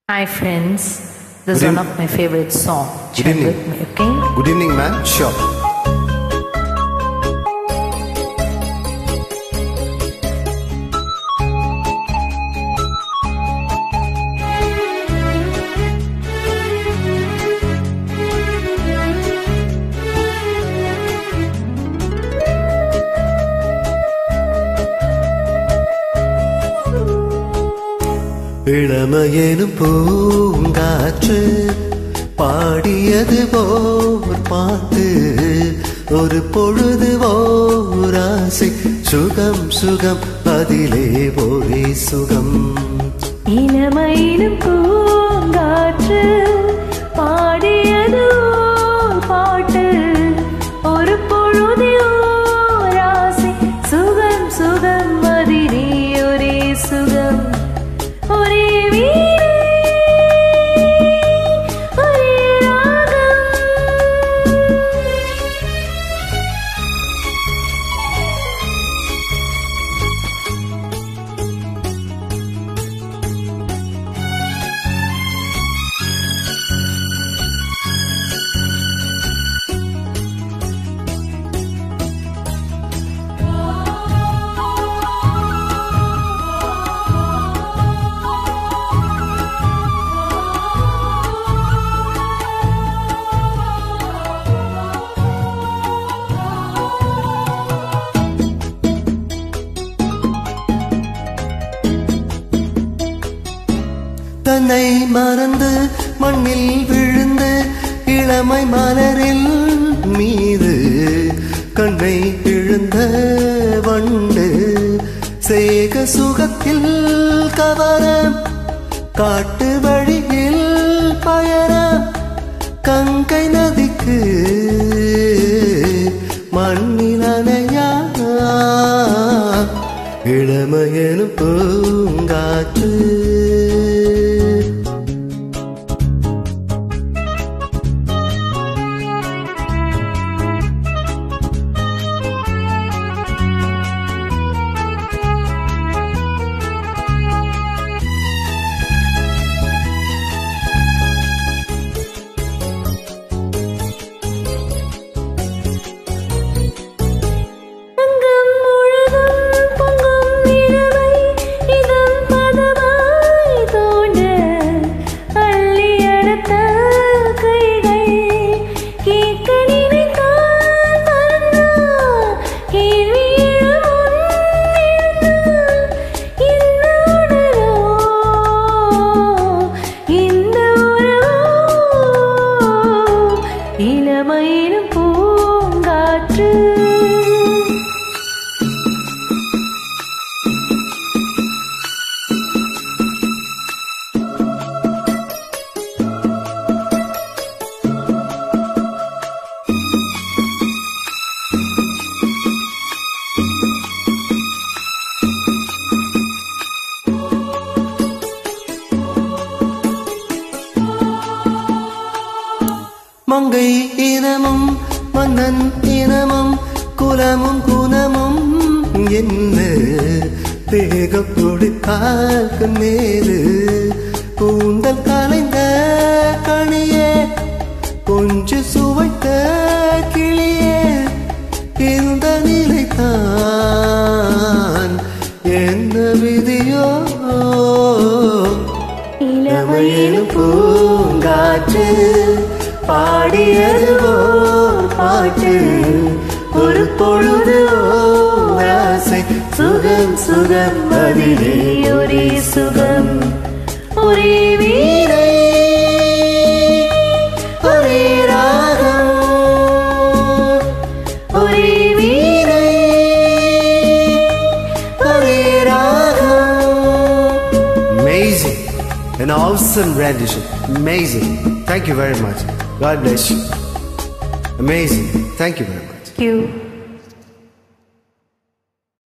Hi friends, this is Good one eve- of my favorite song. Good Chant evening. with me, okay? Good evening, ma'am. Sure. இளமையெனும் பூங்காற்று பாடியது ஓர் பாட்டு ஒரு பொழுது ஓர் ஆசை சுகம் சுகம் அதிலே ஒரே சுகம் இளமையிலும் பூங்காற்று பாடியது ஓர் பாட்டு ஒரு பொழுது ஓர் ஆசை சுகம் சுகம் அதிலே ஒரே சுகம் ஒரே வீணை, ஒரே ராகம் தன்னை மறந்து மண்ணில் விழுந்து இளமை மலரில் மீது கண்ணை இழுந்த வண்டு சேக சுகத்தில் கவர காட்டு வழியில் பயண கங்கை நதிக்கு மண்ணில் அணையா இளமையனும் பூங்காற்று அங்கம் முழுதும் பொங்கும் இளமை இதம் பதமாய் தோன்ற அள்ளி அடுத்த கைகள் கேட்க நினைத்தால் மறந்தால் கேள்வி எழும் முன் இந்த உடலோ இந்த உறவோ இளமையிலும் பூங்காற்று மங்கை இனமும் மன்னன் இனமும் குலமும் குணமும் என்ன தேகம் துடித்தாக்கு மேலு கூந்தல் கலைந்த கணியே கொஞ்சு சுவைத்த கிளியே இந்த நிலைத்தான் என்ன விதியோ இளமையிலும் பூங்காற்று பாடியது ஓர் பாட்டு ஒரு பொழுது ஓர் ஆசை சுகம் சுகம் அதிலே ஒரே சுகம் ஒரே வீணை ஒரே ராகம் ஒரே வீணை ஒரே ராகம் Amazing. An awesome rendition. Amazing. Thank you very much. God bless you. Amazing. Thank you very much. Thank you.